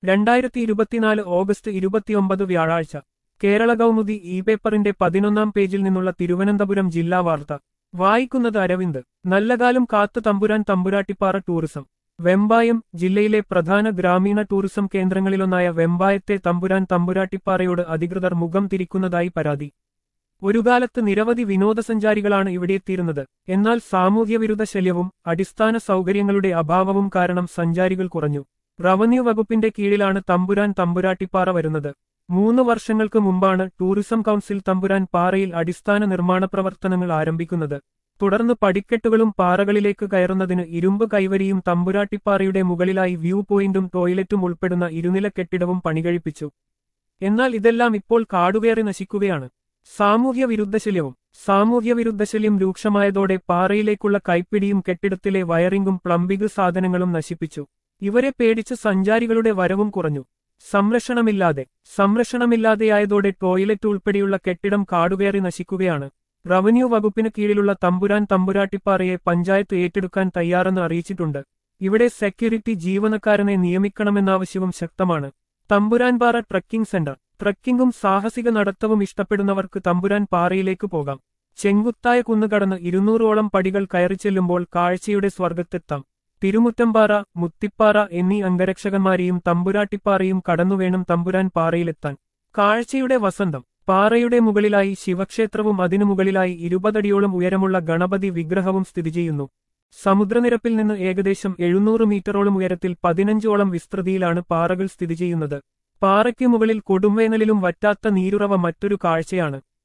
രണ്ടായിരത്തി ഇരുപത്തിനാല് ഓഗസ്റ്റ് ഇരുപത്തിയൊമ്പത് വ്യാഴാഴ്ച കേരള കൗമുദി ഇ പേപ്പറിന്റെ പതിനൊന്നാം പേജിൽ നിന്നുള്ള തിരുവനന്തപുരം ജില്ലാ വാർത്ത വായിക്കുന്നത് അരവിന്ദ് നല്ലകാലം കാത്തു തമ്പുരാൻ തമ്പുരാട്ടിപ്പാറ ടൂറിസം വെമ്പായം ജില്ലയിലെ പ്രധാന ഗ്രാമീണ ടൂറിസം കേന്ദ്രങ്ങളിലൊന്നായ വെമ്പായത്തെ തമ്പുരാൻ തമ്പുരാട്ടിപ്പാറയോട് അധികൃതർ മുഖം തിരിക്കുന്നതായി പരാതി ഒരു കാലത്ത് നിരവധി വിനോദസഞ്ചാരികളാണ് ഇവിടെ എത്തിയിരുന്നത് എന്നാൽ സാമൂഹ്യവിരുദ്ധ ശല്യവും അടിസ്ഥാന സൗകര്യങ്ങളുടെ അഭാവവും കാരണം സഞ്ചാരികൾ കുറഞ്ഞു റവന്യൂ വകുപ്പിന്റെ കീഴിലാണ് തമ്പുരാൻ തമ്പുരാട്ടിപ്പാറ വരുന്നത് മൂന്ന് വർഷങ്ങൾക്ക് മുമ്പാണ് ടൂറിസം കൗൺസിൽ തമ്പുരാൻ പാറയിൽ അടിസ്ഥാന നിർമ്മാണ പ്രവർത്തനങ്ങൾ ആരംഭിക്കുന്നത് തുടർന്ന് പടിക്കെട്ടുകളും പാറകളിലേക്ക് കയറുന്നതിന് ഇരുമ്പ് കൈവരിയും തമ്പുരാട്ടിപ്പാറയുടെ മുകളിലായി വ്യൂ പോയിന്റും ടോയ്ലറ്റും ഉൾപ്പെടുന്ന ഇരുനില കെട്ടിടവും പണികഴിപ്പിച്ചു എന്നാൽ ഇതെല്ലാം ഇപ്പോൾ കാടുകയറി നശിക്കുകയാണ് സാമൂഹ്യ വിരുദ്ധശല്യവും സാമൂഹ്യ വിരുദ്ധശല്യം രൂക്ഷമായതോടെ പാറയിലേക്കുള്ള കൈപ്പിടിയും കെട്ടിടത്തിലെ വയറിംഗും പ്ലംബിംഗ് സാധനങ്ങളും നശിപ്പിച്ചു ഇവരെ പേടിച്ച് സഞ്ചാരികളുടെ വരവും കുറഞ്ഞു സംരക്ഷണമില്ലാതെ സംരക്ഷണമില്ലാതെയായതോടെ ടോയ്ലറ്റ് ഉൾപ്പെടെയുള്ള കെട്ടിടം കാടുകയറി നശിക്കുകയാണ് റവന്യൂ വകുപ്പിന് കീഴിലുള്ള തമ്പുരാൻ തമ്പുരാട്ടിപ്പാറയെ പഞ്ചായത്ത് ഏറ്റെടുക്കാൻ തയ്യാറെന്ന് അറിയിച്ചിട്ടുണ്ട് ഇവിടെ സെക്യൂരിറ്റി ജീവനക്കാരനെ നിയമിക്കണമെന്നാവശ്യവും ശക്തമാണ് തമ്പുരാൻപാറ ട്രക്കിംഗ് സെന്റർ ട്രക്കിംഗും സാഹസിക നടത്തവും ഇഷ്ടപ്പെടുന്നവർക്ക് തമ്പുരാൻ പാറയിലേക്ക് പോകാം ചെങ്കുത്തായ കുന്നുകടന്ന് ഇരുന്നൂറോളം പടികൾ കയറി ചെല്ലുമ്പോൾ കാഴ്ചയുടെ സ്വർഗത്തെത്താം തിരുമുറ്റംപാറ മുത്തിപ്പാറ എന്നീ അംഗരക്ഷകന്മാരെയും തമ്പുരാട്ടിപ്പാറയും കടന്നുവേണം തമ്പുരാൻ പാറയിലെത്താൻ കാഴ്ചയുടെ വസന്തം പാറയുടെ മുകളിലായി ശിവക്ഷേത്രവും അതിനു മുകളിലായി ഇരുപതടിയോളം ഉയരമുള്ള ഗണപതി വിഗ്രഹവും സ്ഥിതി ചെയ്യുന്നു സമുദ്രനിരപ്പിൽ നിന്ന് ഏകദേശം എഴുന്നൂറ് മീറ്ററോളം ഉയരത്തിൽ പതിനഞ്ചോളം വിസ്തൃതിയിലാണ് പാറകൾ സ്ഥിതി ചെയ്യുന്നത് പാറയ്ക്ക് മുകളിൽ കൊടുംവേനലിലും വറ്റാത്ത നീരുറവ മറ്റൊരു കാഴ്ചയാണ്